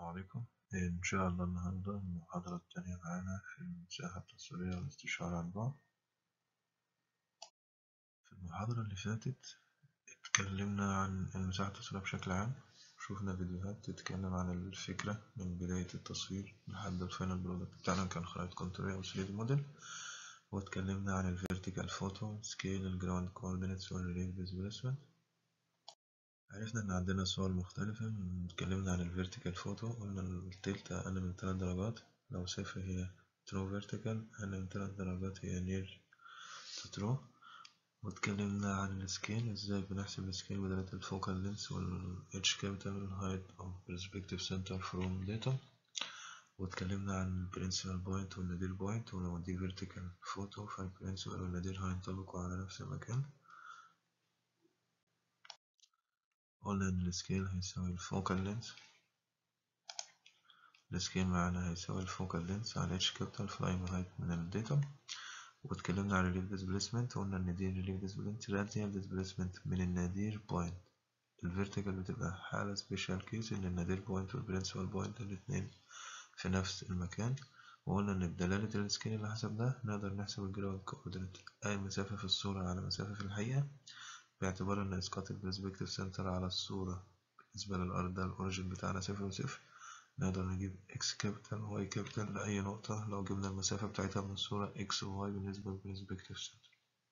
عليكم إن شاء الله النهاردة المحاضرة التانية معانا في المساحة التصويرية والاستشعار عن بعد في المحاضرة اللي فاتت اتكلمنا عن المساحة التصويرية بشكل عام شوفنا فيديوهات تتكلم عن الفكرة من بداية التصوير لحد الفاينل برودكت بتاعنا كان خرائط كونتورية و 3 موديل واتكلمنا عن الفيرتيكال فوتو سكيل الجراوند كوردينيتس والريليف ديسبيسمنت عرفنا إن عندنا صور مختلفة اتكلمنا عن الفيرتيكال فوتو قلنا التلت أقل من تلات درجات لو صفر هي ترو فيرتيكال أقل من تلات درجات هي نير ترو واتكلمنا عن السكيل ازاي بنحسب السكيل بدلالة الفوكال لينس والاتش كابيتال هايت أو برسبكتيف سنتر فروم داتا واتكلمنا عن البرنسبل بوينت والنادير بوينت ولو دي فيرتيكال فوتو فالبرنسبل والنادير هينطبقوا على نفس المكان قلنا إن السكيل هيساوي الفوكال لينس السكيل معانا هيساوي الفوكال لينس على اتش كابيتال في الأيم هايت من الداتا واتكلمنا عن الريليف ديسبيسمنت وقلنا إن دي الريليف ديسبيسمنت راديال ديسبيسمنت من النادير بوينت الفيرتيكال بتبقى حالة سبيشال كيس إن النادير بوينت والبرنسبل بوينت الاتنين في نفس المكان وقلنا إن بدلالة السكيل اللي حسبناه نقدر نحسب الجراوند كوردينيت أي مسافة في الصورة على مسافة في الحقيقة باعتبار إن إسقاط البرسبكتيف سنتر على الصورة بالنسبة للأرض ده الأوريجين بتاعنا صفر وصفر نقدر نجيب إكس كابيتال واي كابيتال لأي نقطة لو جبنا المسافة بتاعتها من الصورة إكس وواي بالنسبة للبرسبكتيف سنتر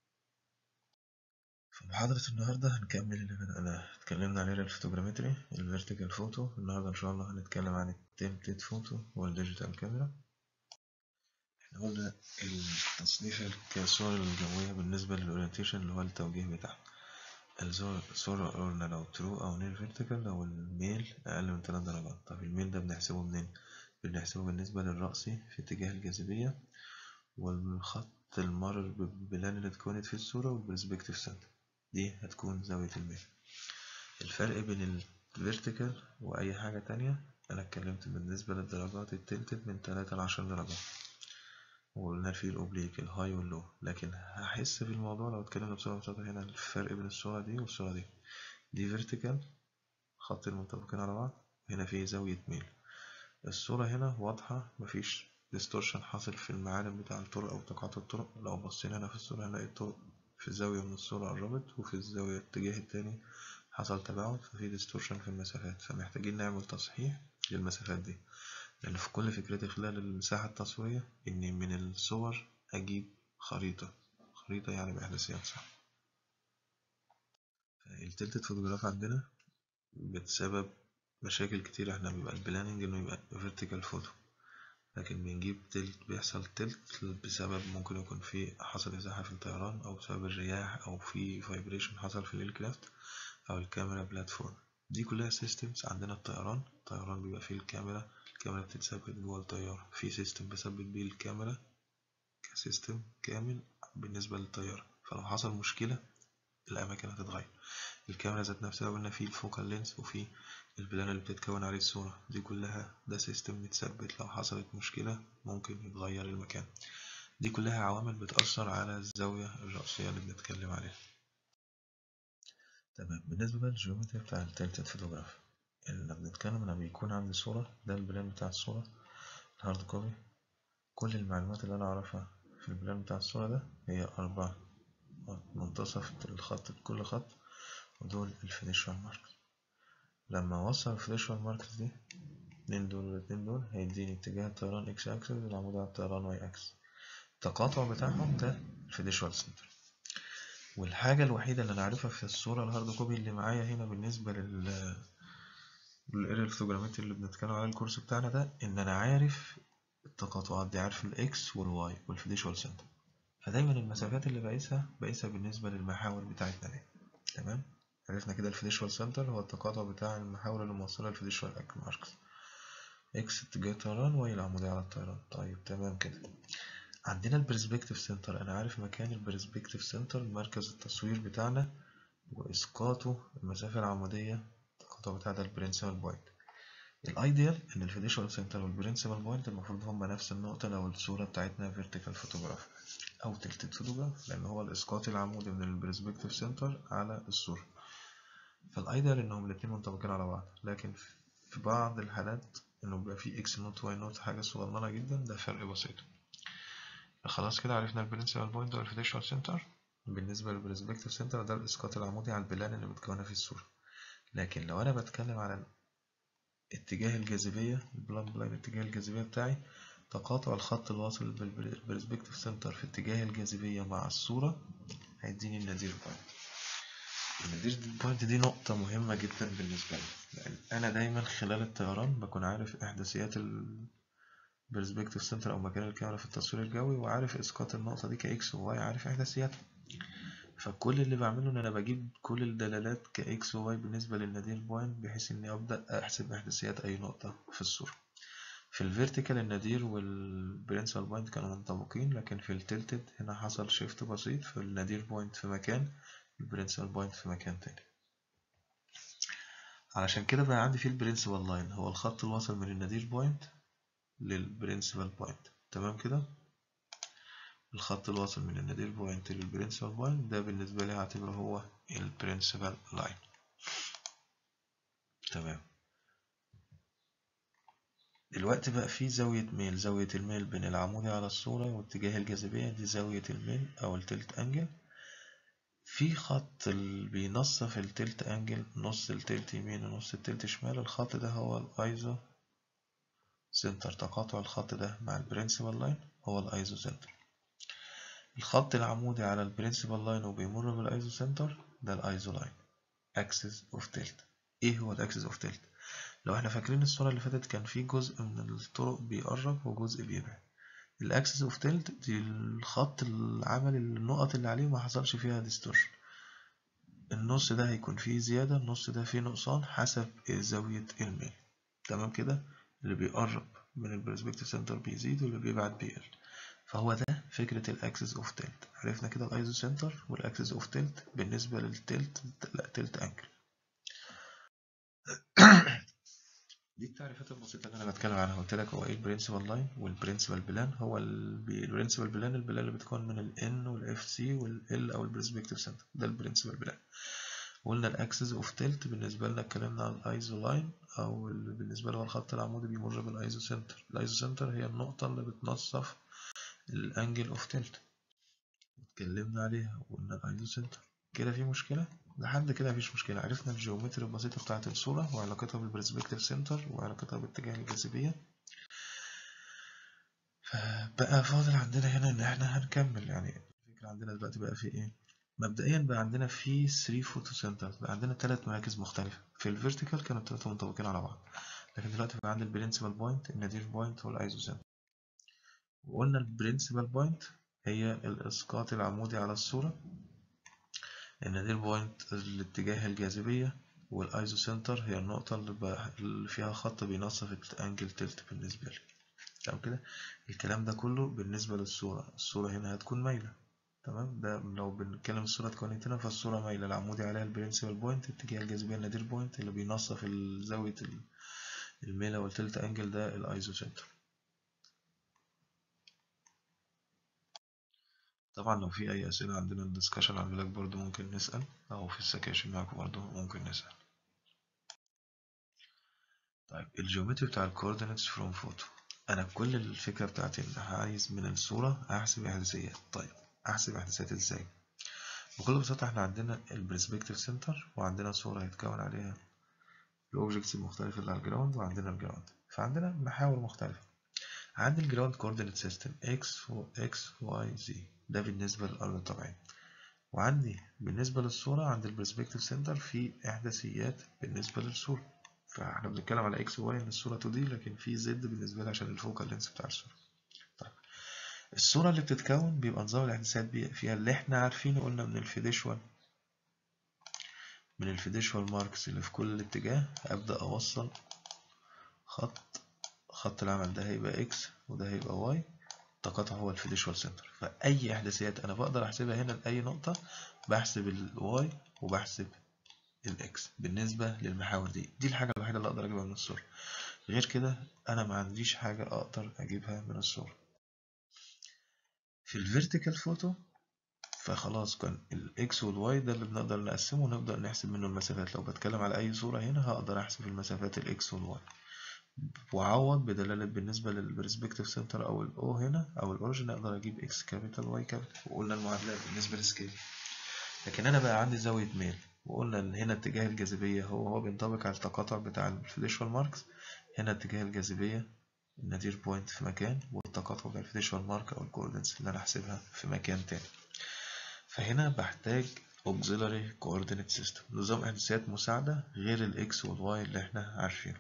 في محاضرة النهاردة هنكمل اللي بدأناه اتكلمنا عن الفوتوجرامتري الفيرتيكال فوتو النهاردة إن شاء الله هنتكلم عن التمبلت فوتو والديجيتال كاميرا احنا قلنا التصنيف كالصور الجوية بالنسبة للأورينتيشن اللي هو التوجيه بتاعها الصورة قلنا لو ترو أو نير فيرتيكال لو الميل أقل من تلات درجات طب الميل ده بنحسبه منين؟ بنحسبه بالنسبة للرأسي في اتجاه الجاذبية والخط المرر بالبلان اللي اتكونت في الصورة والبرسبكتيف سنتر دي هتكون زاوية الميل الفرق بين الفيرتيكال وأي حاجة تانية أنا اتكلمت بالنسبة للدرجات التلتت من تلاتة لعشر درجات وقلنا في الأوبليك الهاي واللو لكن هحس في الموضوع لو اتكلمنا بصورة مبسطة هنا الفرق بين الصورة دي والصورة دي دي فيرتيكال خط المنطبقين على بعض هنا في زاوية ميل الصورة هنا واضحة مفيش ديستورشن حاصل في المعالم بتاع الطرق أو تقاطع الطرق لو بصينا هنا في الصورة هنلاقي الطرق في زاوية من الصورة قربت وفي الزاوية الاتجاه التاني حصل تباعد ففي ديستورشن في المسافات فمحتاجين نعمل تصحيح للمسافات دي لأن في كل فكرتي خلال المساحة التصويرية إني من الصور أجيب خريطة خريطة يعني بإحداثيات صح التلتت فوتوجراف عندنا بسبب مشاكل كتير احنا بيبقى البلاننج انه يبقى فيرتيكال فوتو لكن بنجيب تلت بيحصل تلت بسبب ممكن يكون في حصل ازاحة في الطيران او بسبب الرياح او في فايبريشن حصل في الايركرافت او الكاميرا بلاتفورم دي كلها سيستمز عندنا الطيران الطيران بيبقى فيه الكاميرا الكاميرا بتتثبت جوه الطيارة في سيستم بثبت بيه الكاميرا كسيستم كامل بالنسبة للطيارة فلو حصل مشكلة الأماكن هتتغير الكاميرا ذات نفسها قلنا فيه الفوكال لينس وفيه البلان اللي بتتكون عليه الصورة دي كلها ده سيستم متثبت لو حصلت مشكلة ممكن يتغير المكان دي كلها عوامل بتأثر على الزاوية الرئيسية اللي بنتكلم عليها تمام بالنسبة بقى للجيومتري بتاع التلتت فوتوغراف لما بنتكلم لما بيكون عندي صورة ده البلان بتاع الصورة الهارد كوبي كل المعلومات اللي أنا أعرفها في البلان بتاع الصورة ده هي أربعة منتصف الخط بكل خط ودول الفينيشوال ماركس لما أوصل الفينيشوال ماركس دي اتنين دول والاتنين دول هيديني اتجاه الطيران اكس اكسس والعمود على الطيران واي اكس التقاطع بتاعهم ده الفينيشوال سنتر والحاجة الوحيدة اللي أنا عارفها في الصورة الهارد كوبي اللي معايا هنا بالنسبة لل الاريال فوتوجرامات اللي بنتكلم على الكورس بتاعنا ده ان انا عارف التقاطعات دي عارف الاكس والواي والفيديشوال سنتر فدايما المسافات اللي بقيسها بقيسها بالنسبه للمحاور بتاعتنا دي تمام عرفنا كده الفيديشوال سنتر هو التقاطع بتاع المحاور اللي موصله الفيديشوال ماركس اكس اتجاه الطيران واي العمودية على الطيران طيب تمام كده عندنا البرسبكتيف سنتر انا عارف مكان البرسبكتيف سنتر مركز التصوير بتاعنا واسقاطه المسافه العموديه الخطوة بتاع ده البرنسبل بوينت الايديال ان الفيديشوال سنتر والبرنسبل بوينت المفروض هما نفس النقطة لو الصورة بتاعتنا فيرتيكال فوتوغراف او تلتد فوتوغراف لان هو الاسقاط العمودي من البرسبكتيف سنتر على الصورة فالايديال انهم الاتنين منطبقين على بعض لكن في بعض الحالات انه بيبقى فيه اكس نوت واي نوت حاجة صغننة جدا ده فرق بسيط خلاص كده عرفنا البرنسبل بوينت والفيديشوال سنتر بالنسبة للبرسبكتيف سنتر ده الاسقاط العمودي على البلان اللي متكونة في الصورة لكن لو انا بتكلم على اتجاه الجاذبية البلان بلاين اتجاه الجاذبية بتاعي تقاطع الخط الواصل بالبرسبكتيف سنتر في اتجاه الجاذبية مع الصورة هيديني النذير بوينت النذير بوينت دي نقطة مهمة جدا بالنسبة لي لأن أنا دايما خلال الطيران بكون عارف إحداثيات البرسبكتيف سنتر أو مكان الكاميرا في التصوير الجوي وعارف إسقاط النقطة دي كإكس وواي عارف إحداثياتها فكل اللي بعمله إن أنا بجيب كل الدلالات كإكس وواي بالنسبة للنذير بوينت بحيث إني أبدأ أحسب إحداثيات أي نقطة في الصورة في الفيرتيكال النادير والبرنسبل بوينت كانوا منطبقين لكن في التلتد هنا حصل شيفت بسيط في النادير بوينت في مكان البرنسبل بوينت في مكان تاني علشان كده بقى عندي في البرنسبل لاين هو الخط الواصل من النادير بوينت للبرنسبل بوينت تمام كده الخط الواصل من النادير بوينت للبرنسبل بوينت ده بالنسبة لي هعتبره هو البرنسبل لاين تمام دلوقتي بقى في زاوية ميل زاوية الميل بين العمودي على الصورة واتجاه الجاذبية دي زاوية الميل أو التلت أنجل في خط اللي بينصف التلت أنجل نص التلت يمين ونص التلت شمال الخط ده هو الأيزو سنتر تقاطع الخط ده مع البرنسبل لاين هو الأيزو سنتر الخط العمودي على البرنسبل لاين وبيمر بالأيزو سنتر ده الأيزو لاين أكسس أوف تلت إيه هو الأكسس أوف تلت؟ لو احنا فاكرين الصورة اللي فاتت كان في جزء من الطرق بيقرب وجزء بيبعد الاكسس اوف تلت دي الخط اللي عمل النقط اللي عليه ما حصلش فيها ديستورشن النص ده هيكون فيه زيادة النص ده فيه نقصان حسب زاوية الميل تمام كده اللي بيقرب من البرسبكتيف سنتر بيزيد واللي بيبعد بيقل فهو ده فكرة الاكسس اوف تلت عرفنا كده الايزو سنتر والاكسس اوف تلت بالنسبة للتلت لا تلت انجل دي التعريفات البسيطة اللي أنا بتكلم عنها قلت لك هو إيه البرنسبل لاين والبرنسبل بلان هو البرنسبل بلان البلان اللي بتكون من ال N وال FC وال L أو البرسبكتيف سنتر ده البرنسبل بلان وقلنا الأكسس أوف تلت بالنسبة لنا اتكلمنا عن الأيزو لاين أو بالنسبة له الخط العمودي بيمر بالأيزو سنتر الأيزو سنتر هي النقطة اللي بتنصف الأنجل أوف تلت اتكلمنا عليها وقلنا الأيزو سنتر كده في مشكلة لحد كده مفيش مشكلة عرفنا الجيومتري البسيطة بتاعة الصورة وعلاقتها بالبرسبكتيف سنتر وعلاقتها باتجاه الجاذبية فبقى فاضل عندنا هنا إن إحنا هنكمل يعني الفكرة عندنا دلوقتي بقى في إيه مبدئيا بقى عندنا في 3 فوتو سنترز بقى عندنا ثلاث مراكز مختلفة في الفيرتيكال كانوا الثلاثة منطبقين على بعض لكن دلوقتي بقى عندي البرنسبل بوينت النادير بوينت والايزو سنتر وقلنا البرنسبل بوينت هي الإسقاط العمودي على الصورة النادير بوينت الاتجاه الجاذبية والايزو سنتر هي النقطة اللي فيها خط بينصف الانجل تلت بالنسبة لي تمام كده الكلام ده كله بالنسبة للصورة الصورة هنا هتكون مايلة تمام ده لو بنتكلم الصورة اتكونت هنا فالصورة مايلة العمودي عليها البرنسبل بوينت اتجاه الجاذبية النادير بوينت اللي بينصف زاوية الميلة والتلت انجل ده الايزو سنتر طبعا لو في اي اسئله عندنا الدسكشن على البلاك بورد ممكن نسال او في السكاشن معاكم برضه ممكن نسال طيب الجيومتري بتاع الكوردينتس فروم فوتو انا كل الفكره بتاعتي ان عايز من الصوره احسب احداثيات طيب احسب احداثيات ازاي بكل بساطه احنا عندنا البرسبكتيف سنتر وعندنا صوره هيتكون عليها الاوبجكتس المختلفه اللي على الجراوند وعندنا الجراوند فعندنا محاور مختلفه عندي الجراوند كوردينت سيستم x و x y z ده بالنسبة للأرض الطبيعية وعندي بالنسبة للصورة عند البرسبكتيف سنتر في إحداثيات بالنسبة للصورة فاحنا بنتكلم على اكس وواي ان الصورة 2 دي لكن في زد بالنسبة لي عشان الفوكال لينس بتاع الصورة طيب الصورة اللي بتتكون بيبقى نظام الإحداثيات فيها اللي احنا عارفينه قلنا من الفيديشوال من الفيديشوال ماركس اللي في كل اتجاه أبدأ أوصل خط خط العمل ده هيبقى اكس وده هيبقى واي التقاطع هو الفيديشوال سنتر فأي إحداثيات أنا بقدر أحسبها هنا لأي نقطة بحسب الواي وبحسب الإكس بالنسبة للمحاور دي دي الحاجة الوحيدة اللي أقدر أجيبها من الصورة غير كده أنا ما عنديش حاجة أقدر أجيبها من الصورة في الفيرتيكال فوتو فخلاص كان الاكس والواي ده اللي بنقدر نقسمه ونبدأ نحسب منه المسافات لو بتكلم على أي صورة هنا هقدر أحسب المسافات الاكس والواي وأعوض بدلالة بالنسبة للبرسبكتيف سنتر أو الأو هنا أو الأوريجين أقدر أجيب إكس كابيتال واي كابيتال وقلنا المعادلات بالنسبة للسكيل لكن أنا بقى عندي زاوية ميل وقلنا إن هنا اتجاه الجاذبية هو هو بينطبق على التقاطع بتاع الفليشوال ماركس هنا اتجاه الجاذبية النادير بوينت في مكان والتقاطع بتاع الفليشوال مارك أو الكوردينتس اللي أنا هحسبها في مكان تاني فهنا بحتاج auxiliary coordinate system نظام إحداثيات مساعدة غير الإكس والواي اللي إحنا عارفينه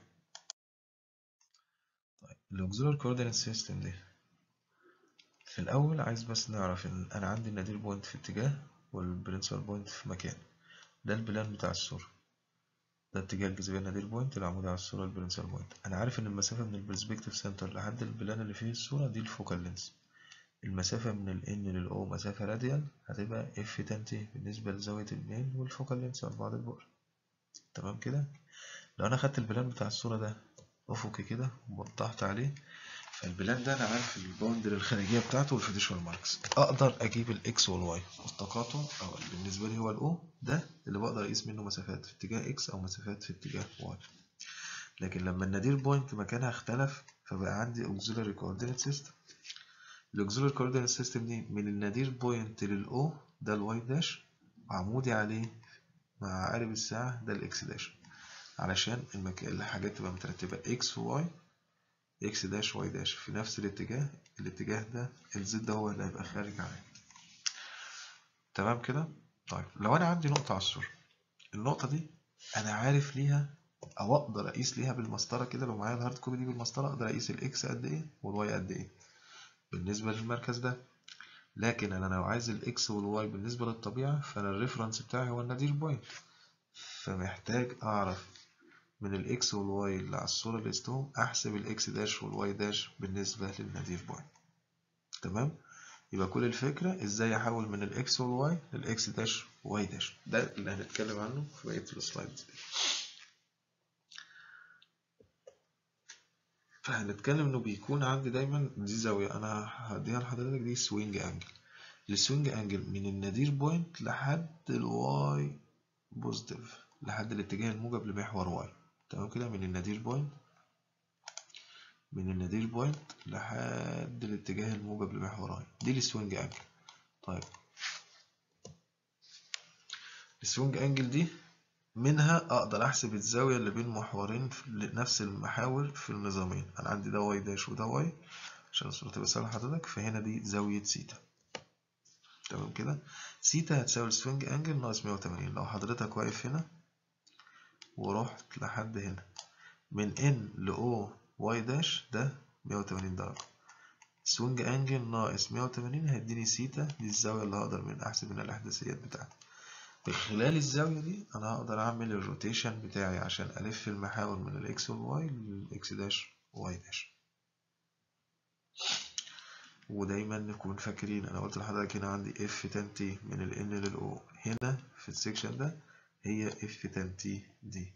طيب الauxiliary coordinate system دي في الأول عايز بس نعرف إن أنا عندي النادير بوينت في اتجاه والبرنسبل بوينت في مكان ده البلان بتاع الصورة ده اتجاه الجاذبية النادير بوينت العمود على الصورة البرنسبل بوينت أنا عارف إن المسافة من البرسبكتيف سنتر لحد البلان اللي فيه الصورة دي الفوكال لينس المسافة من ال N لل O مسافة راديال هتبقى F تان تي بالنسبة لزاوية الميل والفوكال لينس عن بعد البؤر تمام كده لو أنا خدت البلان بتاع الصورة ده أفقي كده ووضحت عليه فالبلان ده أنا عارف الباوندر الخارجية بتاعته والفيديشوال ماركس أقدر أجيب الإكس والواي والتقاطع أو بالنسبة لي هو الأو ده اللي بقدر أقيس منه مسافات في اتجاه إكس أو مسافات في اتجاه واي لكن لما النادير بوينت مكانها اختلف فبقى عندي auxiliary coordinate system الاوكسيلري كوردينيت سيستم دي من النادير بوينت للاو ده الواي داش وعمودي عليه مع عقارب الساعة ده الاكس داش علشان المكان الحاجات تبقى مترتبة اكس وواي اكس داش واي داش في نفس الاتجاه الاتجاه ده الزد ده هو اللي هيبقى خارج عليه تمام كده طيب لو انا عندي نقطة على الصورة النقطة دي انا عارف ليها او اقدر اقيس ليها بالمسطرة كده لو معايا الهارد كوبي دي بالمسطرة اقدر اقيس الاكس قد ايه والواي قد ايه بالنسبة للمركز ده لكن أنا لو عايز الإكس والواي بالنسبة للطبيعة فأنا الريفرنس بتاعي هو النادير بوينت فمحتاج أعرف من الإكس والواي اللي على الصورة اللي استهم أحسب الإكس داش والواي داش بالنسبة للنادير بوينت تمام يبقى كل الفكرة إزاي أحول من الإكس والواي للإكس داش وواي داش ده اللي هنتكلم عنه في بقية السلايدز دي فهنتكلم انه بيكون عندي دايما دي زاوية انا هديها لحضرتك دي سوينج انجل السوينج انجل من النادير بوينت لحد الواي بوزيتيف لحد الاتجاه الموجب لمحور واي تمام كده من النادير بوينت من النادير بوينت لحد الاتجاه الموجب لمحور واي دي السوينج انجل طيب السوينج انجل دي منها أقدر أحسب الزاوية اللي بين محورين في نفس المحاور في النظامين أنا عندي ده واي داش وده واي عشان الصورة تبقى سهلة لحضرتك فهنا دي زاوية سيتا تمام كده سيتا هتساوي السوينج أنجل ناقص 180 لو حضرتك واقف هنا ورحت لحد هنا من N ل O واي داش ده 180 درجة سوينج أنجل ناقص 180 هيديني سيتا دي الزاوية اللي هقدر من أحسب منها الإحداثيات بتاعتي في خلال الزاوية دي أنا هقدر أعمل الروتيشن بتاعي عشان ألف المحاور من الإكس والواي للإكس داش واي داش ودايما نكون فاكرين أنا قلت لحضرتك هنا عندي اف تان تي من ال N لل O هنا في السكشن ده هي اف تان تي دي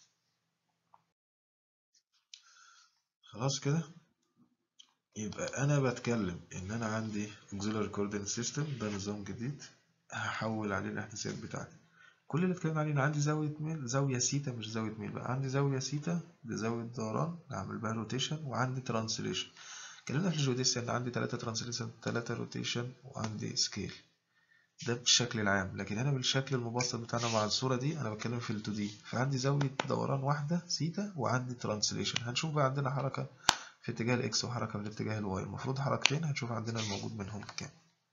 خلاص كده يبقى أنا بتكلم إن أنا عندي auxiliary coordinate system ده نظام جديد هحول عليه الاحداثيات بتاعتي كل اللي اتكلمنا عليه ان عندي زاويه ميل زاويه سيتا مش زاويه ميل بقى عندي زاويه سيتا دي زاويه دوران اعمل بها روتيشن وعندي ترانسليشن اتكلمنا في الجيوديسيا ان عندي 3 ترانسليشن 3 روتيشن وعندي سكيل ده بالشكل العام لكن هنا بالشكل المبسط بتاعنا مع الصوره دي انا بتكلم في ال 2 دي فعندي زاويه دوران واحده سيتا وعندي ترانسليشن هنشوف بقى عندنا حركه في اتجاه الاكس وحركه في اتجاه الواي المفروض حركتين هنشوف عندنا الموجود منهم كام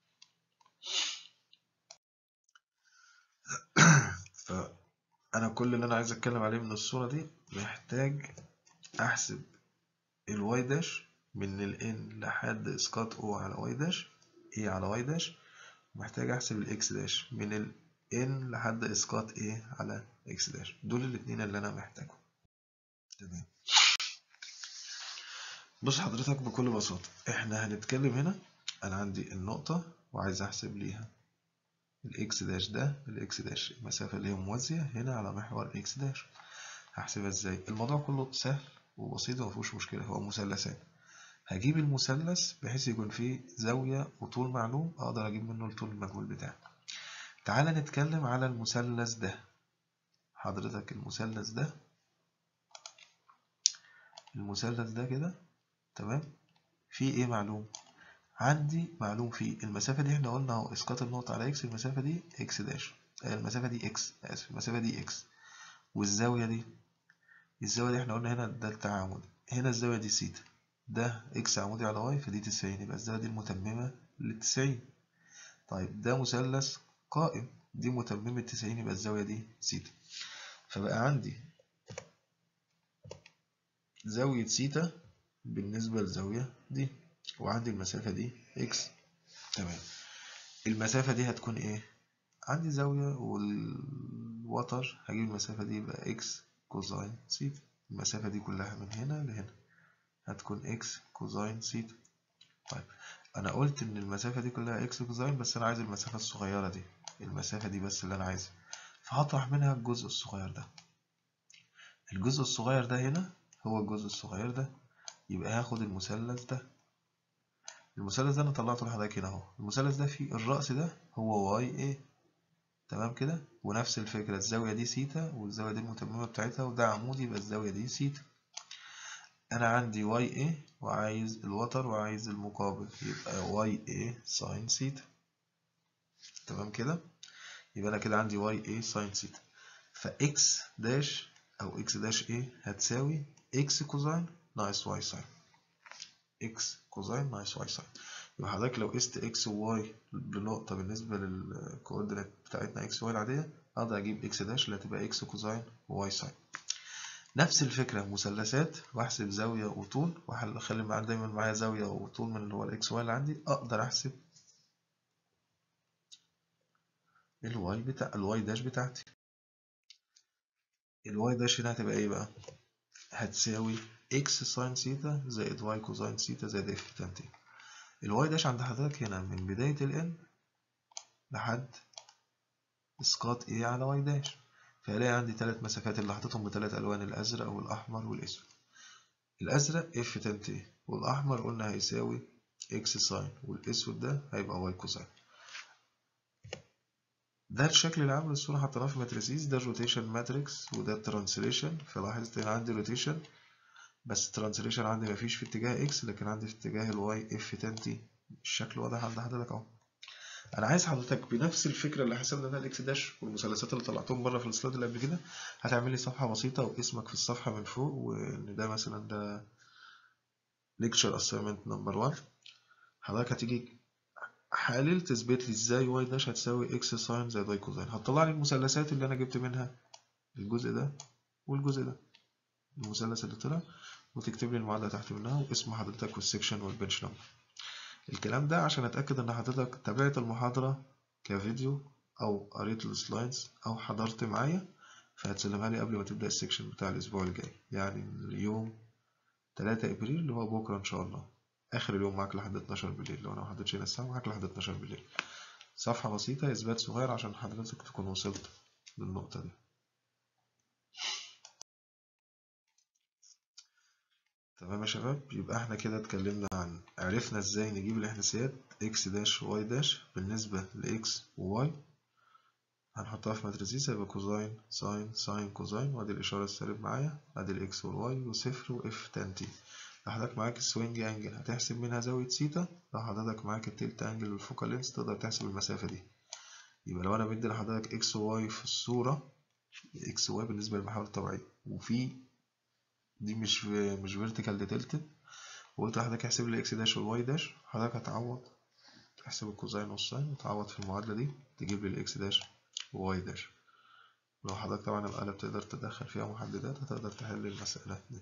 فأنا كل اللي أنا عايز أتكلم عليه من الصورة دي محتاج أحسب الواي داش من ال N لحد إسقاط O على واي داش A على واي داش محتاج أحسب الإكس داش من ال N لحد إسقاط A على إكس داش دول الاتنين اللي أنا محتاجهم تمام بص حضرتك بكل بساطة إحنا هنتكلم هنا أنا عندي النقطة وعايز أحسب ليها الاكس داش ده الاكس داش المسافة اللي هي موازية هنا على محور الاكس داش هحسبها ازاي الموضوع كله سهل وبسيط ومفيهوش مشكلة هو مثلثات هجيب المثلث بحيث يكون فيه زاوية وطول معلوم أقدر أجيب منه الطول المجهول بتاعي تعالى نتكلم على المثلث ده حضرتك المثلث ده المثلث ده كده تمام فيه ايه معلوم عندي معلوم فيه المسافة دي احنا قلنا اهو اسقاط النقطة على اكس المسافة دي اكس داش المسافة دي اكس اسف المسافة دي اكس والزاوية دي الزاوية دي احنا قلنا هنا ده التعامد هنا الزاوية دي سيتا ده اكس عمودي على واي فدي تسعين يبقى الزاوية دي المتممة للتسعين طيب ده مثلث قائم دي متممة تسعين يبقى الزاوية دي سيتا فبقى عندي زاوية سيتا بالنسبة للزاوية دي وعندي المسافة دي اكس تمام المسافة دي هتكون ايه عندي زاوية والوتر هجيب المسافة دي يبقى اكس كوزاين سيتا المسافة دي كلها من هنا لهنا هتكون اكس كوزاين سيتا طيب انا قلت ان المسافة دي كلها اكس كوزاين بس انا عايز المسافة الصغيرة دي المسافة دي بس اللي انا عايزها فهطرح منها الجزء الصغير ده الجزء الصغير ده هنا هو الجزء الصغير ده يبقى هاخد المثلث ده المثلث ده انا طلعته لحضرتك هنا اهو المثلث ده فيه الرأس ده هو واي ايه تمام كده ونفس الفكرة الزاوية دي سيتا والزاوية دي المتممة بتاعتها وده عمودي يبقى الزاوية دي سيتا انا عندي واي ايه وعايز الوتر وعايز المقابل يبقى واي ايه ساين سيتا تمام كده يبقى انا كده عندي واي ايه ساين سيتا فاكس داش او اكس داش ايه هتساوي اكس كوزاين ناقص واي ساين اكس كوزاين ناقص واي ساين يبقى حضرتك لو قست اكس وواي بنقطة بالنسبة للكوردينات بتاعتنا اكس واي العادية اقدر اجيب اكس داش اللي هتبقى اكس كوزاين وواي ساين نفس الفكرة مثلثات واحسب زاوية وطول واخلي معايا دايما معايا زاوية وطول من اللي هو الاكس واي اللي عندي اقدر احسب الواي بتاع الواي داش بتاعتي الواي داش هنا هتبقى ايه بقى هتساوي اكس ساين سيتا زائد واي كوزاين سيتا زائد اف تان تي الواي داش عند حضرتك هنا من بداية ال لحد اسقاط ايه على واي داش فهلاقي عندي ثلاث مسافات اللي حاططهم بثلاث الوان الازرق والاحمر والاسود الازرق اف تان تي والاحمر قلنا هيساوي اكس ساين والاسود ده هيبقى واي كوزاين ده الشكل العام للصورة حطيناه في ماتريسيز ده الروتيشن ماتريكس وده الترانسليشن فلاحظت هنا عندي روتيشن بس الترانسليشن عندي مفيش في اتجاه اكس لكن عندي في اتجاه الواي اف تان تي الشكل واضح عند حضرتك اهو انا عايز حضرتك بنفس الفكره اللي حسبنا بيها الاكس داش والمثلثات اللي طلعتهم بره في السلايد اللي قبل كده هتعمل لي صفحه بسيطه واسمك في الصفحه من فوق وان ده مثلا ده ليكتشر اساينمنت نمبر 1 حضرتك هتيجي حالل تثبت لي ازاي واي داش هتساوي اكس ساين زائد واي كوزاين هتطلع لي المثلثات اللي انا جبت منها الجزء ده والجزء ده المثلث اللي طلع وتكتب لي المعادله تحت منها واسم حضرتك والسكشن والبنش نمبر الكلام ده عشان اتاكد ان حضرتك تابعت المحاضره كفيديو او قريت السلايدز او حضرت معايا فهتسلمها لي قبل ما تبدا السكشن بتاع الاسبوع الجاي يعني اليوم 3 ابريل اللي هو بكره ان شاء الله اخر اليوم معاك لحد 12 بالليل لو انا ما حددتش هنا الساعه معاك لحد 12 بالليل صفحه بسيطه اثبات صغير عشان حضرتك تكون وصلت للنقطه دي تمام يا شباب يبقى احنا كده اتكلمنا عن عرفنا ازاي نجيب الاحداثيات اكس داش واي داش بالنسبة لاكس وواي هنحطها في ماتريسيس هيبقى كوزاين ساين ساين كوزاين وادي الاشارة السالب معايا ادي الاكس والواي وصفر واف تان تي لو حضرتك معاك السوينج انجل هتحسب منها زاوية سيتا لو حضرتك معاك التلت انجل والفوكال لينس تقدر تحسب المسافة دي يبقى لو انا بدي لحضرتك اكس وواي في الصورة اكس وواي بالنسبة للمحاور الطبيعية وفي دي مش مش فيرتيكال دي تلتد وقلت لحضرتك احسب لي اكس داش والواي داش حضرتك هتعوض تحسب الكوزاين والساين وتعوض في المعادلة دي تجيب لي الاكس داش وواي داش لو حضرتك طبعا الآلة بتقدر تدخل فيها محددات هتقدر تحل المسألة دي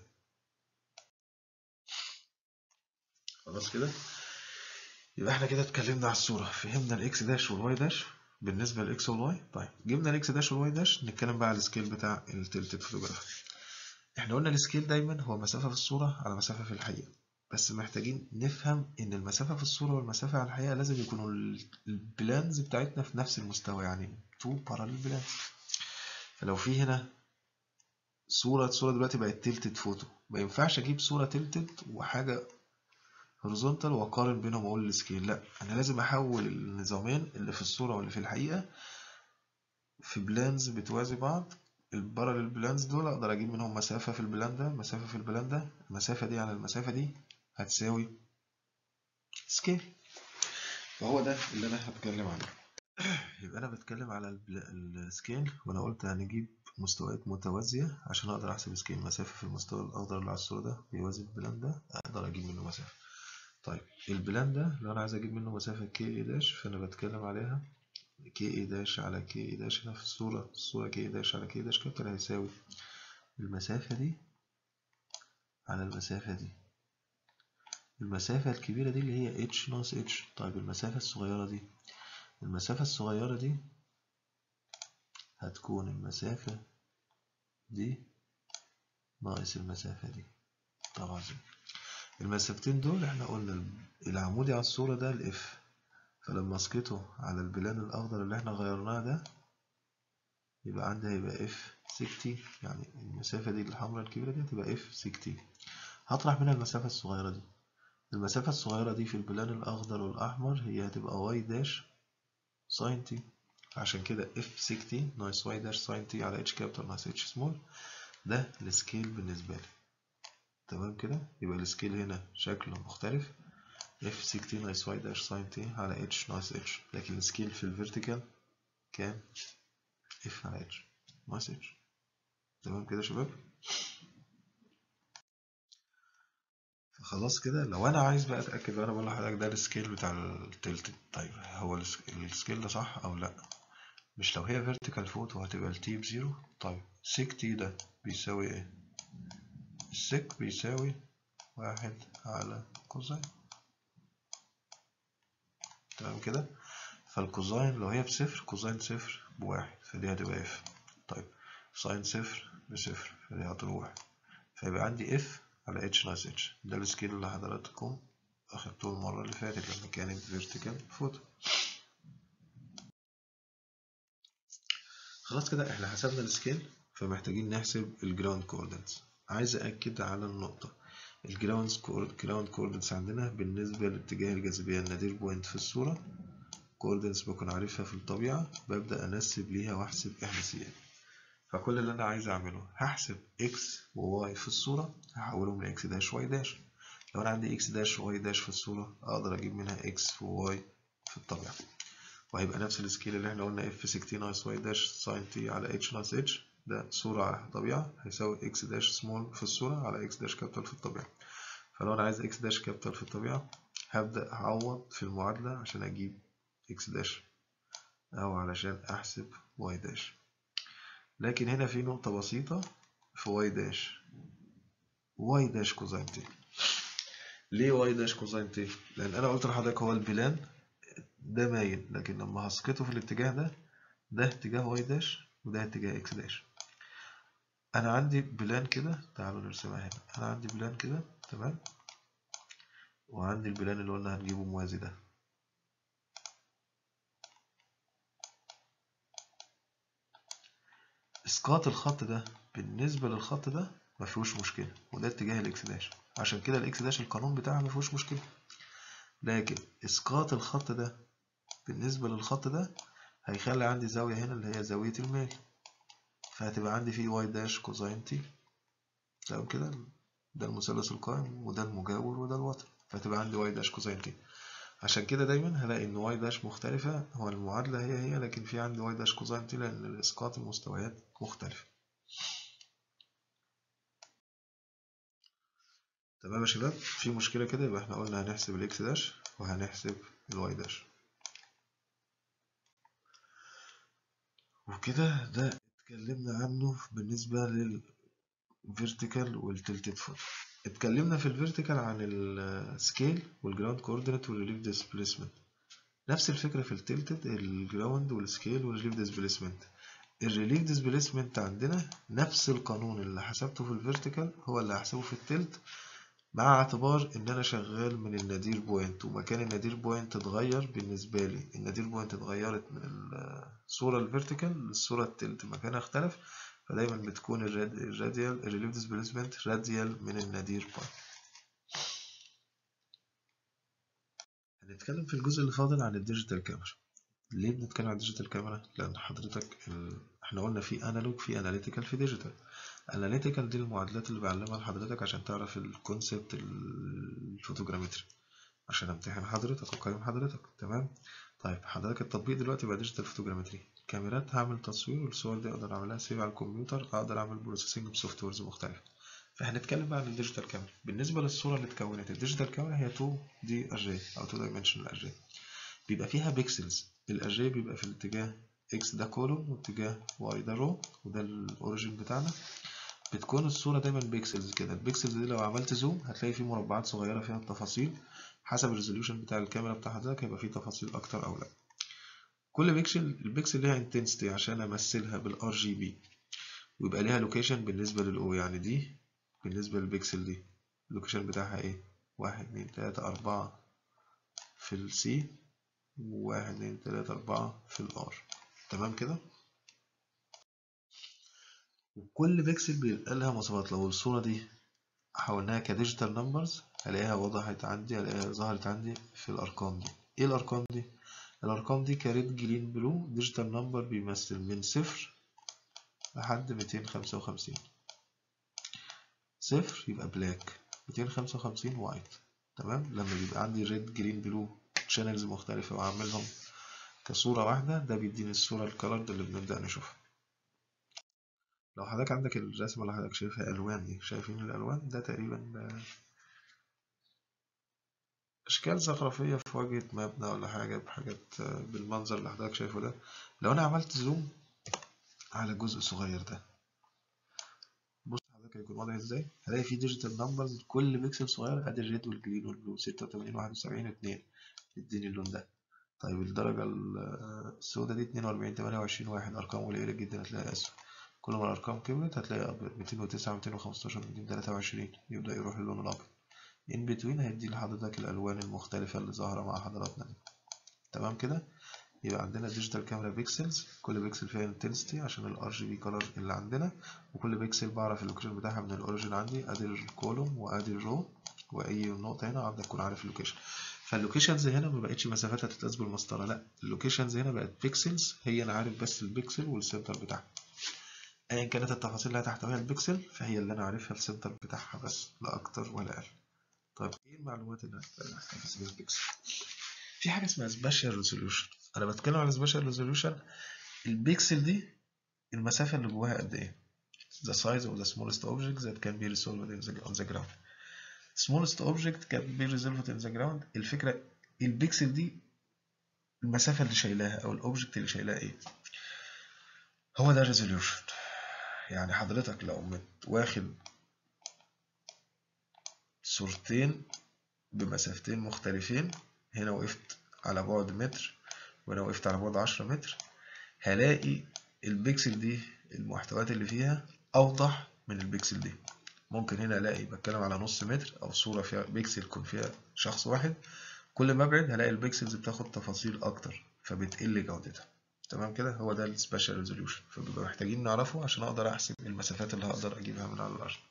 خلاص كده يبقى احنا كده اتكلمنا على الصورة فهمنا الاكس داش والواي داش بالنسبة للاكس والواي طيب جبنا الاكس داش والواي داش نتكلم بقى على السكيل بتاع التلتد فوتوجرافي احنا قلنا السكيل دايما هو مسافة في الصورة على مسافة في الحقيقة بس محتاجين نفهم ان المسافة في الصورة والمسافة على الحقيقة لازم يكونوا البلانز بتاعتنا في نفس المستوى يعني تو باراليل بلانز فلو في هنا صورة صورة دلوقتي بقت تلتد فوتو ما ينفعش اجيب صورة تلتد وحاجة هوريزونتال واقارن بينهم واقول السكيل لا انا لازم احول النظامين اللي في الصوره واللي في الحقيقه في بلانز بتوازي بعض الباراليل بلانز دول اقدر اجيب منهم مسافه في البلان ده مسافه في البلان ده المسافه دي على المسافه دي هتساوي سكيل فهو ده اللي انا هتكلم عنه يبقى انا بتكلم على السكيل وانا قلت هنجيب مستويات متوازيه عشان اقدر احسب سكيل مسافه في المستوى الاخضر اللي على الصوره ده بيوازي البلان ده اقدر اجيب منه مسافه طيب البلان ده لو انا عايز اجيب منه مسافه كي اي داش فانا بتكلم عليها كي اي داش على كي اي داش هنا في الصوره الصوره كي اي داش على كي اي داش كابتل هيساوي المسافه دي على المسافه دي المسافة الكبيرة دي اللي هي h ناقص h طيب المسافة الصغيرة دي المسافة الصغيرة دي هتكون المسافة دي ناقص المسافة دي طبعا المسافتين دول احنا قلنا العمودي على الصورة ده الاف فلما اسقطه على البلان الاخضر اللي احنا غيرناه ده يبقى عندي هيبقى اف 60 يعني المسافة دي الحمراء الكبيرة دي هتبقى اف 60 هطرح منها المسافة الصغيرة دي المسافة الصغيرة دي في البلان الأخضر والأحمر هي هتبقى واي داش ساين تي عشان كده اف 60 ناقص واي داش ساين تي على اتش كابيتال ناقص اتش سمول ده السكيل بالنسبة لي تمام كده يبقى السكيل هنا شكله مختلف اف 60 ناقص واي داش ساين تي على اتش ناقص اتش لكن السكيل في الفيرتيكال كام اف على اتش ناقص اتش تمام كده يا شباب خلاص كده لو انا عايز بقى اتاكد وانا بقول لحضرتك ده السكيل بتاع التلت طيب هو السكيل ده صح او لا مش لو هي فيرتيكال فوتو هتبقى التي بزيرو طيب سيك تي ده بيساوي ايه السيك بيساوي واحد على كوزين تمام كده فالكوزين لو هي بصفر كوزين صفر بواحد فدي هتبقى اف طيب ساين صفر بصفر فدي هتروح فيبقى عندي اف على اتش ناقص اتش ده السكيل اللي حضراتكم أخدتوه المرة اللي فاتت لما كانت فيرتيكال فوتو خلاص كده احنا حسبنا السكيل فمحتاجين نحسب الجراوند كوردينتس عايز أأكد على النقطة الجراوند جراوند كوردينتس عندنا بالنسبة لاتجاه الجاذبية النادير بوينت في الصورة كوردينتس بكون عارفها في الطبيعة ببدأ أنسب ليها وأحسب إحداثيات فكل اللي انا عايز اعمله هحسب x و y في الصورة هحولهم ل x داش y داش لو انا عندي x داش و y داش في الصورة اقدر اجيب منها x و y في الطبيعة وهيبقى نفس السكيل اللي احنا قلنا f 60 ناقص y داش ساين t على h ناقص h ده صورة على الطبيعة هيساوي x داش سمول في الصورة على x داش كابيتال في الطبيعة فلو انا عايز x داش كابيتال في الطبيعة هبدأ أعوض في المعادلة عشان أجيب x داش أو علشان أحسب y داش لكن هنا في نقطة بسيطة في واي داش واي داش كوزين تي ليه واي داش كوزين تي؟ لأن أنا قلت لحضرتك هو البلان ده مايل لكن لما هسقطه في الاتجاه ده ده اتجاه واي داش وده اتجاه اكس داش أنا عندي بلان كده تعالوا نرسمها هنا أنا عندي بلان كده تمام وعندي البلان اللي قلنا هنجيبه موازي ده اسقاط الخط ده بالنسبه للخط ده ما فيهوش مشكله وده اتجاه الاكس داش عشان كده الاكس داش القانون بتاعها ما فيهوش مشكله لكن اسقاط الخط ده بالنسبه للخط ده هيخلي عندي زاويه هنا اللي هي زاويه الميل فهتبقى عندي فيه واي داش كوزين تي تمام كده ده المثلث القائم وده المجاور وده الوتر فهتبقى عندي واي داش كوزين تي عشان كده دايما هلاقي ان واي داش مختلفة هو المعادلة هي هي لكن في عندي واي داش كوزين تي لان اسقاط المستويات مختلفة تمام يا شباب في مشكلة كده يبقى احنا قلنا هنحسب الاكس داش وهنحسب الواي داش وكده ده اتكلمنا عنه بالنسبة للفيرتيكال والتلتد فوت اتكلمنا في الفيرتيكال عن السكيل والجراوند كوردينيت والريليف ديسبيسمنت نفس الفكرة في التلتد الجراوند والسكيل والريليف ديسبيسمنت الريليف ديسبيسمنت عندنا نفس القانون اللي حسبته في الفيرتيكال هو اللي هحسبه في التلت مع اعتبار ان انا شغال من النادير بوينت ومكان النادير بوينت اتغير بالنسبة لي النادير بوينت اتغيرت من الصورة الفيرتيكال للصورة التلت مكانها اختلف فدايما بتكون الراديال الريليف ديسبيسمنت راديال من النادير بوينت هنتكلم في الجزء اللي فاضل عن الديجيتال كاميرا ليه بنتكلم عن الديجيتال كاميرا لان حضرتك ال... احنا قلنا في انالوج في اناليتيكال في ديجيتال اناليتيكال دي المعادلات اللي بعلمها لحضرتك عشان تعرف الكونسبت الفوتوجرامتري عشان امتحن حضرتك واقيم حضرتك تمام طيب حضرتك التطبيق دلوقتي بقى ديجيتال فوتوجرامتري كاميرات هعمل تصوير والصور دي اقدر اعملها سيف على الكمبيوتر اقدر اعمل بروسيسنج بسوفت ويرز مختلفه فهنتكلم بقى عن الديجيتال كاميرا بالنسبه للصوره اللي اتكونت الديجيتال كاميرا هي 2 دي اري او 2 دايمنشنال اري بيبقى فيها بيكسلز الاري بيبقى في الاتجاه اكس ده كولوم واتجاه واي ده رو وده الاوريجين بتاعنا بتكون الصوره دايما بيكسلز كده البيكسلز دي لو عملت زوم هتلاقي فيه مربعات صغيره فيها التفاصيل حسب الريزوليوشن بتاع الكاميرا بتاع حضرتك هيبقى فيه تفاصيل اكتر او لا كل بيكسل البيكسل ليها انتنسيتي عشان امثلها بالار جي بي ويبقى ليها لوكيشن بالنسبه للاو يعني دي بالنسبه للبيكسل دي اللوكيشن بتاعها ايه واحد اتنين تلاتة أربعة في السي وواحد اتنين تلاتة أربعة في الار تمام كده وكل بيكسل بيبقى لها مواصفات لو الصورة دي حولناها كديجيتال نمبرز هلاقيها وضحت عندي هلاقيها ظهرت عندي في الأرقام دي ايه الأرقام دي؟ الأرقام دي كريد جرين بلو ديجيتال نمبر بيمثل من صفر لحد ميتين خمسة وخمسين صفر يبقى بلاك ميتين خمسة وخمسين وايت تمام لما بيبقى عندي ريد جرين بلو شانلز مختلفة وأعملهم كصورة واحدة ده بيديني الصورة الكالرد اللي بنبدأ نشوفها لو حضرتك عندك الرسمة اللي حضرتك شايفها ألوان دي شايفين الألوان ده تقريبا أشكال زخرفية في واجهة مبنى ولا حاجة بحاجات بالمنظر اللي حضرتك شايفه ده لو أنا عملت زوم على الجزء الصغير ده بص حضرتك هيكون واضح ازاي هلاقي فيه ديجيتال نمبرز كل بيكسل صغير ادي الريد والجرين والبلو 86 71 و2 يديني اللون ده طيب الدرجة السوداء دي 42 28 واحد أرقام قليلة جدا هتلاقي أسود كل ما الأرقام كبرت هتلاقي أبيض 209 215 223 يبدأ يروح للون الأبيض in between هيدي لحضرتك الألوان المختلفة اللي ظاهرة مع حضراتنا دي تمام كده يبقى عندنا ديجيتال كاميرا بيكسلز كل بيكسل فيها انتنسيتي عشان الار جي بي كولر اللي عندنا وكل بيكسل بعرف اللوكيشن بتاعها من الاوريجين عندي ادي الكولوم وادي الرو واي نقطه هنا عندك تكون عارف اللوكيشن فاللوكيشنز هنا ما بقتش مسافاتها تتقاس بالمسطره لا اللوكيشنز هنا بقت بيكسلز هي انا عارف بس البيكسل والسنتر بتاعها ايا كانت التفاصيل اللي هتحتويها البيكسل فهي اللي انا عارفها السنتر بتاعها بس لا اكتر ولا اقل طيب ايه المعلومات اللي هتحتاجها في البيكسل في حاجه اسمها سبيشال ريزوليوشن انا بتكلم على سبيشال ريزوليوشن البيكسل دي المسافه اللي جواها قد ايه the size of the smallest object that can be resolved in the, on the ground smallest object can be resolved in the ground الفكره البيكسل دي المسافه اللي شايلاها او الاوبجكت اللي شايلاه ايه هو ده ريزوليوشن يعني حضرتك لو واخد صورتين بمسافتين مختلفين هنا وقفت على بعد متر وانا وقفت على بعد عشرة متر هلاقي البيكسل دي المحتويات اللي فيها اوضح من البيكسل دي ممكن هنا الاقي بتكلم على نص متر او صورة فيها بيكسل يكون فيها شخص واحد كل ما ابعد هلاقي البيكسلز بتاخد تفاصيل اكتر فبتقل جودتها تمام كده هو ده السبيشال ريزوليوشن فبيبقى محتاجين نعرفه عشان اقدر احسب المسافات اللي هقدر اجيبها من على الارض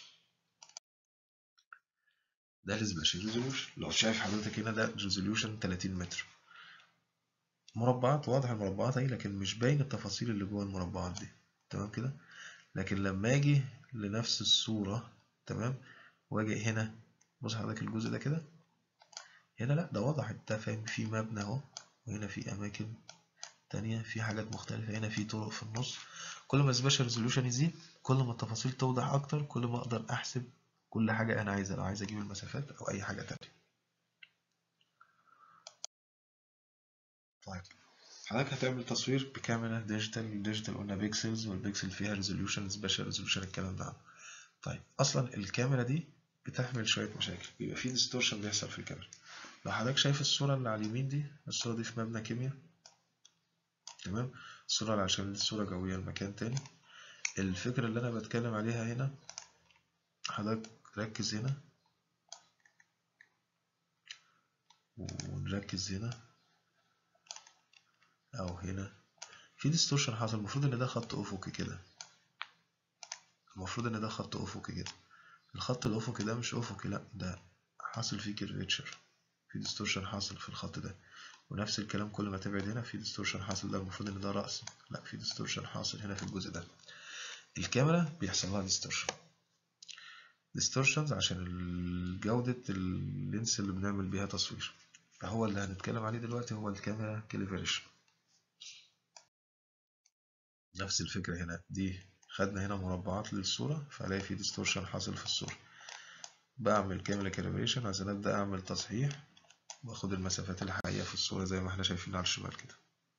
ده السبيشال ريزوليوشن لو شايف حضرتك هنا ده ريزوليوشن 30 متر مربعات واضح المربعات اهي لكن مش باين التفاصيل اللي جوه المربعات دي تمام كده لكن لما اجي لنفس الصورة تمام واجي هنا بص حضرتك الجزء ده كده هنا لا ده واضح انت فاهم في مبنى اهو وهنا في اماكن تانية في حاجات مختلفة هنا في طرق في النص كل ما سبيشال ريزوليوشن يزيد كل ما التفاصيل توضح اكتر كل ما اقدر احسب كل حاجة انا عايزها لو عايز اجيب المسافات او اي حاجة تانية طيب حضرتك هتعمل تصوير بكاميرا ديجيتال الديجيتال قلنا بيكسلز والبيكسل فيها ريزوليوشن سبيشال ريزوليوشن الكلام ده طيب اصلا الكاميرا دي بتحمل شويه مشاكل بيبقى في ديستورشن بيحصل في الكاميرا لو حضرتك شايف الصوره اللي على اليمين دي الصوره دي في مبنى كيمياء تمام الصوره اللي عشان دي صوره جويه لمكان تاني الفكره اللي انا بتكلم عليها هنا حضرتك ركز هنا ونركز هنا او هنا في ديستورشن حصل المفروض ان ده خط افقي كده المفروض ان ده خط افقي كده الخط الافقي ده مش افقي لا ده حاصل فيه كيرفيتشر في ديستورشن حاصل في الخط ده ونفس الكلام كل ما تبعد هنا في ديستورشن حاصل ده المفروض ان ده رأس لا في ديستورشن حاصل هنا في الجزء ده الكاميرا بيحصل لها ديستورشن ديستورشنز عشان جودة اللينس اللي بنعمل بيها تصوير فهو اللي هنتكلم عليه دلوقتي هو الكاميرا كاليبريشن نفس الفكرة هنا دي خدنا هنا مربعات للصورة فهلاقي في ديستورشن حاصل في الصورة بعمل كاميرا كاليبريشن عشان ابدأ اعمل تصحيح واخد المسافات الحقيقية في الصورة زي ما احنا شايفين على الشمال كده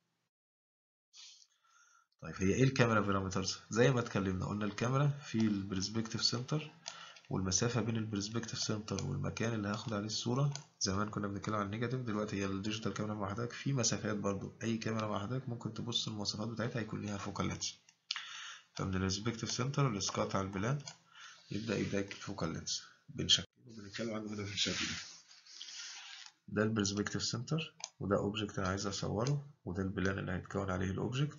طيب هي ايه الكاميرا بارامترز زي ما اتكلمنا قلنا الكاميرا في البرسبكتيف سنتر والمسافة بين البرسبكتيف سنتر والمكان اللي هاخد عليه الصورة زمان كنا بنتكلم عن النيجاتيف دلوقتي هي الديجيتال كاميرا مع حضرتك في مسافات برضو أي كاميرا مع حضرتك ممكن تبص المواصفات بتاعتها هيكون ليها فوكال لينس فمن البرسبكتيف سنتر الاسقاط على البلان يبدأ يديك الفوكال لينس بنشكله بنتكلم عنه هنا في الشكل ده ده البرسبكتيف سنتر وده اوبجكت انا عايز اصوره وده البلان اللي هيتكون عليه الاوبجكت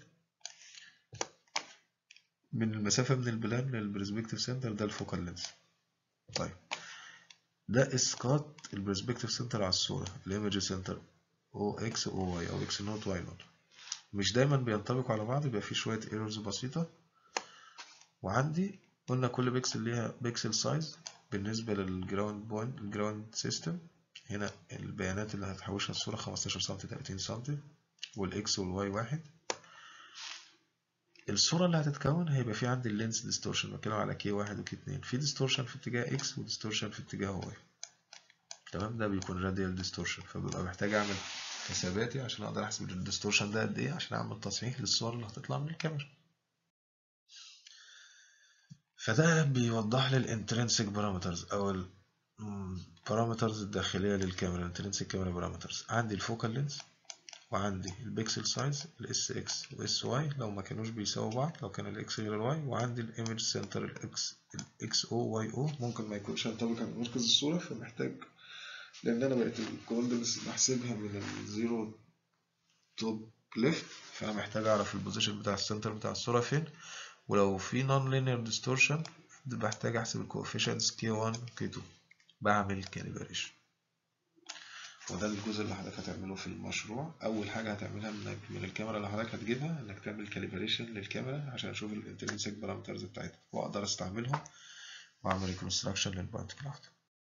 من المسافة من البلان للبرسبكتيف سنتر ده الفوكال لينس طيب ده اسقاط البرسبكتيف سنتر على الصورة الايمج سنتر او اكس او واي او اكس نوت واي نوت مش دايما بينطبقوا على بعض يبقى في شوية ايرورز بسيطة وعندي قلنا كل بيكسل ليها بيكسل سايز بالنسبة للجراوند بوينت الجراوند سيستم هنا البيانات اللي هتحوشها الصورة 15 سم 30 سم والاكس والواي واحد الصورة اللي هتتكون هيبقى في عندي اللينس ديستورشن بتكلم على كي واحد وكي اتنين في ديستورشن في اتجاه اكس وديستورشن في اتجاه واي تمام ده بيكون راديال ديستورشن فببقى محتاج اعمل حساباتي عشان اقدر احسب الديستورشن ده قد ايه عشان اعمل تصحيح للصور اللي هتطلع من الكاميرا فده بيوضح لي الانترنسك بارامترز او البارامترز الداخليه للكاميرا الانترنسك كاميرا بارامترز عندي الفوكال لينس وعندي البيكسل سايز الاس اكس واس واي لو ما كانوش بيساووا بعض لو كان الاكس غير الواي وعندي الايمج سنتر الاكس الاكس او واي او ممكن ما يكونش ينطبق على مركز الصوره فمحتاج لان انا بقيت الكوردينتس بحسبها من الزيرو توب ليفت فانا محتاج اعرف البوزيشن بتاع السنتر بتاع الصوره فين ولو في نون لينير ديستورشن بحتاج احسب الكوفيشنتس كي 1 كي 2 بعمل كاليبريشن وده الجزء اللي حضرتك هتعمله في المشروع اول حاجه هتعملها انك من الكاميرا اللي حضرتك هتجيبها انك تعمل كاليبريشن للكاميرا عشان اشوف الانترنسك بارامترز بتاعتها واقدر استعملهم واعمل ريكونستراكشن للبوينت كلاود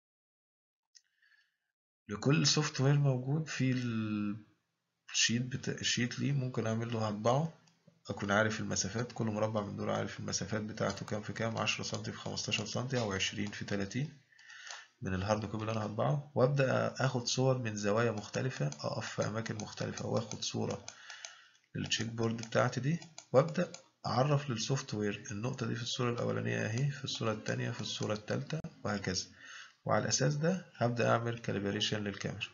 لكل سوفت وير موجود في الشيت بتاع الشيت ليه ممكن اعمل له هطبعه اكون عارف المسافات كل مربع من دول عارف المسافات بتاعته كام في كام 10 سم في 15 سم او 20 في 30 من الهارد كوبي اللي انا هطبعه وابدا اخد صور من زوايا مختلفه اقف في اماكن مختلفه واخد صوره للتشيك بورد بتاعتي دي وابدا اعرف للسوفت وير النقطه دي في الصوره الاولانيه اهي في الصوره الثانيه في الصوره الثالثه وهكذا وعلى الاساس ده هبدا اعمل كاليبريشن للكاميرا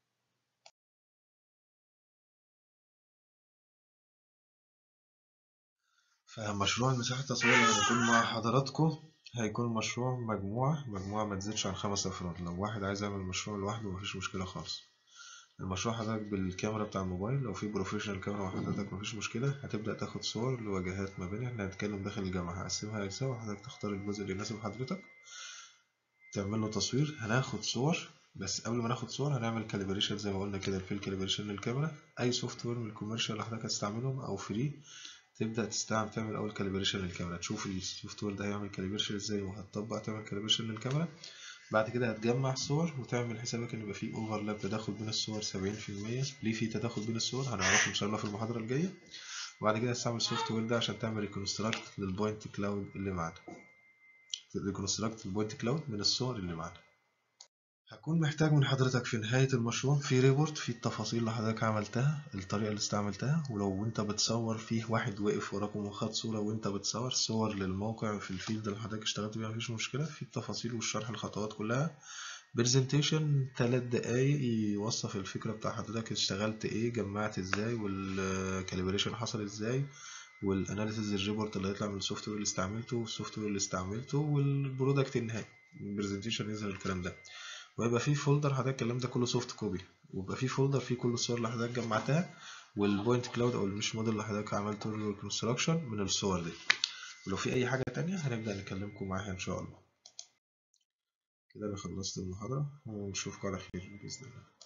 فمشروع المساحة التصويرية اللي هيكون مع حضراتكم هيكون مشروع مجموعة مجموعة ما تزيدش عن خمس أفراد لو واحد عايز يعمل مشروع لوحده مفيش مشكلة خالص المشروع حضرتك بالكاميرا بتاع الموبايل لو في بروفيشنال كاميرا وحضرتك مفيش مشكلة هتبدأ تاخد صور لواجهات ما بين احنا هنتكلم داخل الجامعة هقسمها أجزاء وحضرتك تختار الجزء اللي يناسب حضرتك تعمل له تصوير هناخد صور بس قبل ما ناخد صور هنعمل كاليبريشن زي ما قلنا كده في الكاليبريشن للكاميرا أي سوفت وير من الكوميرشال اللي حضرتك هتستعملهم أو فري تبدأ تستعمل تعمل أول كاليبريشن للكاميرا تشوف السوفت وير ده هيعمل كاليبريشن ازاي وهتطبق تعمل كاليبريشن للكاميرا بعد كده هتجمع صور وتعمل حسابك ان يبقى في اوفرلاب تداخل بين الصور 70% ليه في تداخل بين الصور هنعرفه ان شاء الله في المحاضرة الجاية وبعد كده هتستعمل السوفت وير ده عشان تعمل ريكونستراكت للبوينت كلاود اللي معانا ريكونستراكت البوينت كلاود من الصور اللي معانا هكون محتاج من حضرتك في نهاية المشروع في ريبورت فيه التفاصيل اللي حضرتك عملتها الطريقة اللي استعملتها ولو انت بتصور فيه واحد واقف وراكم وخد صورة وانت بتصور صور للموقع في الفيلد اللي حضرتك اشتغلت بيها مفيش مشكلة في التفاصيل والشرح الخطوات كلها برزنتيشن تلات دقايق يوصف الفكرة بتاع حضرتك اشتغلت ايه جمعت ازاي والكاليبريشن حصل ازاي والاناليسيز الريبورت اللي هيطلع من السوفت وير اللي استعملته والسوفت وير اللي استعملته والبرودكت النهائي البرزنتيشن يظهر الكلام ده ويبقى فيه فولدر حضرتك الكلام ده كله سوفت كوبي ويبقى فيه فولدر فيه كل الصور اللي حضرتك جمعتها والبوينت كلاود او المش موديل اللي حضرتك عملته ريكونستراكشن من الصور دي ولو في اي حاجه تانية هنبدا نكلمكم معاها ان شاء الله كده انا خلصت المحاضره ونشوفكم على خير باذن الله